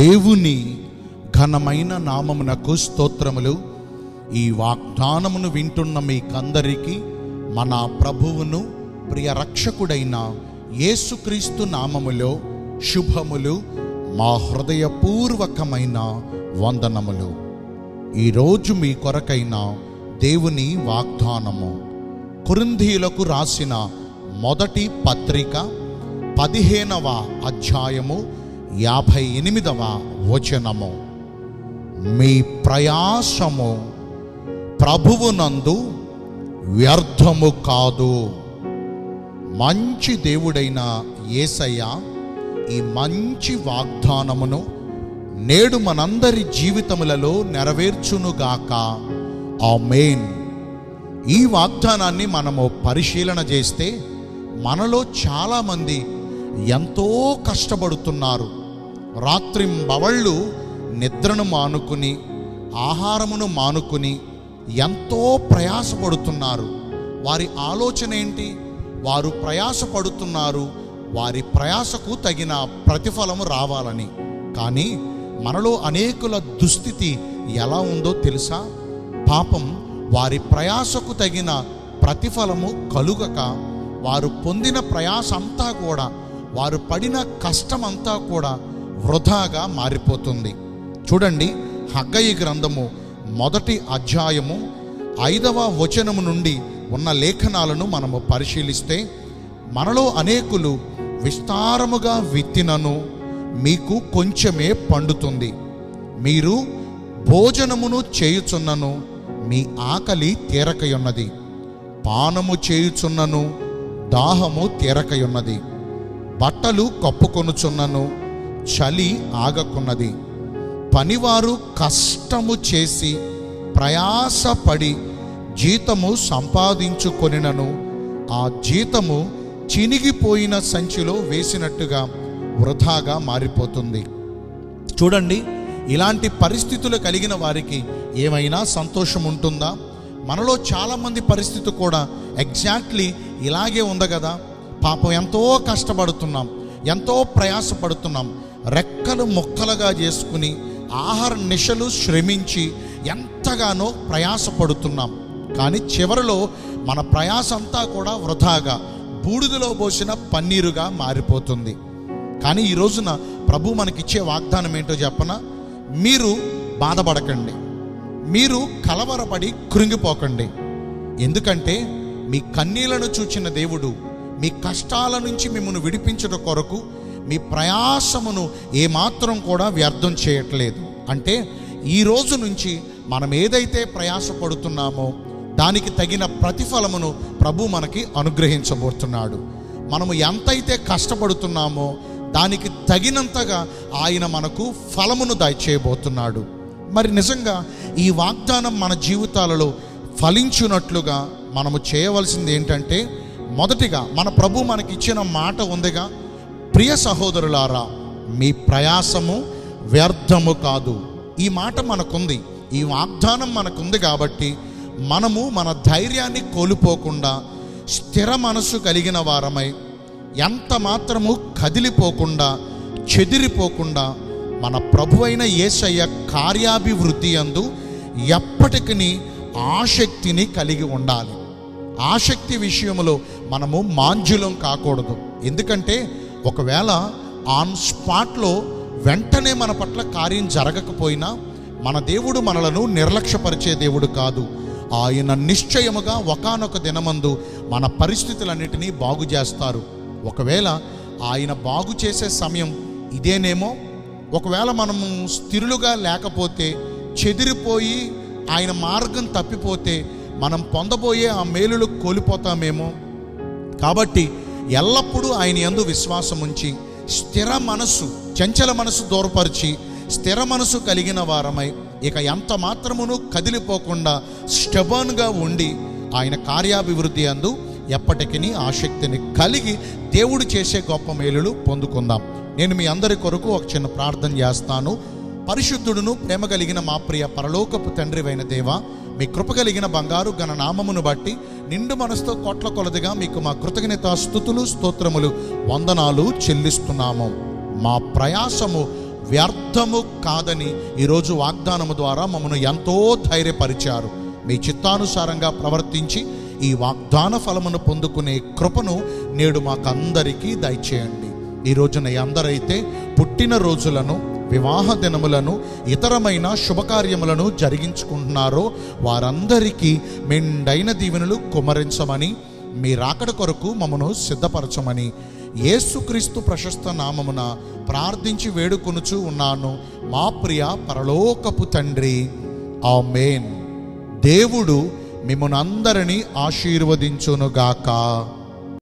దేవుని ఘనమైన నామమునకు స్తోత్రములు ఈ వాగ్దానమును వింటున్న మీకందరికీ మన ప్రభువును ప్రియ రక్షకుడైన యేసుక్రీస్తు నామములో శుభములు మా హృదయపూర్వకమైన వందనములు ఈరోజు మీ కొరకైన దేవుని వాగ్దానము కొరింథీయులకు రాసిన మొదటి పత్రిక పదిహేనవ అధ్యాయము యాభై ఎనిమిదవ వచనము మీ ప్రయాసము ప్రభువునందు వ్యర్థము కాదు మంచి దేవుడైన యేసయ్య ఈ మంచి వాగ్దానమును నేడు మనందరి జీవితములలో నెరవేర్చునుగాక ఆమేన్ ఈ వాగ్దానాన్ని మనము పరిశీలన చేస్తే మనలో చాలామంది ఎంతో కష్టపడుతున్నారు రాత్రింబవళ్ళు నిద్రను మానుకుని ఆహారమును మానుకుని ఎంతో ప్రయాసపడుతున్నారు వారి ఆలోచన ఏంటి వారు ప్రయాసపడుతున్నారు వారి ప్రయాసకు తగిన ప్రతిఫలము రావాలని కానీ మనలో అనేకుల దుస్థితి ఎలా ఉందో తెలుసా పాపం వారి ప్రయాసకు తగిన ప్రతిఫలము కలుగక వారు పొందిన ప్రయాస అంతా కూడా వారు పడిన కష్టమంతా కూడా వృధాగా మారిపోతుంది చూడండి హగ్గయి గ్రంథము మొదటి అధ్యాయము ఐదవ వచనము నుండి ఉన్న లేఖనాలను మనము పరిశీలిస్తే మనలో అనేకులు విస్తారముగా విత్తినను మీకు కొంచెమే పండుతుంది మీరు భోజనమును చేయుచున్నను మీ ఆకలి తీరకయున్నది పానము చేయుచున్నను దాహము తీరకయున్నది బట్టలు కప్పుకొనుచున్నను చలి ఆగకున్నది పనివారు కష్టము చేసి ప్రయాసపడి జీతము సంపాదించుకొనినను ఆ జీతము చినిగిపోయిన సంచిలో వేసినట్టుగా వృధాగా మారిపోతుంది చూడండి ఇలాంటి పరిస్థితులు కలిగిన వారికి ఏమైనా సంతోషం ఉంటుందా మనలో చాలామంది పరిస్థితి కూడా ఎగ్జాక్ట్లీ ఇలాగే ఉంది కదా పాపం ఎంతో కష్టపడుతున్నాం ఎంతో ప్రయాసపడుతున్నాం రెక్కలు మొక్కలుగా చేసుకుని ఆహార నిశలు శ్రమించి ఎంతగానో ప్రయాసపడుతున్నాం కానీ చివరిలో మన ప్రయాస అంతా కూడా వృధాగా బూడిదలో పోసిన పన్నీరుగా మారిపోతుంది కానీ ఈ రోజున ప్రభు మనకిచ్చే వాగ్దానం ఏంటో చెప్పన మీరు బాధపడకండి మీరు కలవరపడి కృంగిపోకండి ఎందుకంటే మీ కన్నీళ్లను చూచిన దేవుడు మీ కష్టాల నుంచి మిమ్మల్ని విడిపించడం కొరకు మీ ప్రయాసమును ఏమాత్రం కూడా వ్యర్థం చేయట్లేదు అంటే ఈ రోజు నుంచి మనం ఏదైతే ప్రయాసపడుతున్నామో దానికి తగిన ప్రతిఫలమును ప్రభు మనకి అనుగ్రహించబోతున్నాడు మనము ఎంతైతే కష్టపడుతున్నామో దానికి తగినంతగా ఆయన మనకు ఫలమును దయచేయబోతున్నాడు మరి నిజంగా ఈ వాగ్దానం మన జీవితాలలో ఫలించున్నట్లుగా మనము చేయవలసింది ఏంటంటే మొదటిగా మన ప్రభు మనకిచ్చిన మాట ఉందిగా ప్రియ సహోదరులారా మీ ప్రయాసము వ్యర్థము కాదు ఈ మాట మనకుంది ఈ వాగ్దానం మనకుంది కాబట్టి మనము మన ధైర్యాన్ని కోల్పోకుండా స్థిర మనసు కలిగిన వారమై ఎంత మాత్రము కదిలిపోకుండా చెదిరిపోకుండా మన ప్రభు అయిన యేసయ్య కార్యాభివృద్ధి అందు ఎప్పటికీ ఆసక్తిని కలిగి ఉండాలి ఆసక్తి విషయంలో మనము మాంజులం కాకూడదు ఎందుకంటే ఒకవేళ ఆన్ స్పాట్లో వెంటనే మన పట్ల కార్యం జరగకపోయినా మన దేవుడు మనలను నిర్లక్ష్యపరిచే దేవుడు కాదు ఆయన నిశ్చయముగా ఒకానొక దినమందు మన పరిస్థితులన్నిటినీ బాగు చేస్తారు ఒకవేళ ఆయన బాగు చేసే సమయం ఇదేనేమో ఒకవేళ మనము స్థిరులుగా లేకపోతే చెదిరిపోయి ఆయన మార్గం తప్పిపోతే మనం పొందబోయే ఆ మేలులు కోల్పోతామేమో కాబట్టి ఎల్లప్పుడూ ఆయన యందు విశ్వాసం ఉంచి స్థిర మనస్సు చంచల మనసు దూరపరిచి స్థిర మనసు కలిగిన వారమై ఇక ఎంత మాత్రమును కదిలిపోకుండా స్టబన్గా ఉండి ఆయన కార్యాభివృద్ధి అందు ఎప్పటికీ ఆసక్తిని కలిగి దేవుడు చేసే గొప్ప మేలులు పొందుకుందాం నేను మీ అందరి కొరకు ఒక చిన్న ప్రార్థన చేస్తాను పరిశుద్ధుడును ప్రేమ కలిగిన మా ప్రియ పరలోకపు తండ్రివైన దేవ మీ కృప కలిగిన బంగారు ఘన నామమును బట్టి నిండు మనసుతో కోట్ల కొలదిగా మీకు మా కృతజ్ఞత స్థుతులు స్తోత్రములు వందనాలు చెల్లిస్తున్నాము మా ప్రయాసము వ్యర్థము కాదని ఈరోజు వాగ్దానము ద్వారా మమ్మను ఎంతో ధైర్యపరిచారు మీ చిత్తానుసారంగా ప్రవర్తించి ఈ వాగ్దాన ఫలమును పొందుకునే కృపను నేడు మాకందరికీ దయచేయండి ఈ రోజున అందరైతే పుట్టిన రోజులను వివాహ దినములను ఇతరమైన శుభకార్యములను జరిగించుకుంటున్నారో వారందరికీ మెండైన దీవెనలు కుమరించమని మీ రాకడ కొరకు మమ్మను సిద్ధపరచమని యేసుక్రీస్తు ప్రశస్త నామమున ప్రార్థించి వేడుకొనుచు ఉన్నాను మా ప్రియ పరలోకపు తండ్రి ఆమేన్ దేవుడు మిమ్మల్ని అందరినీ ఆశీర్వదించునుగాక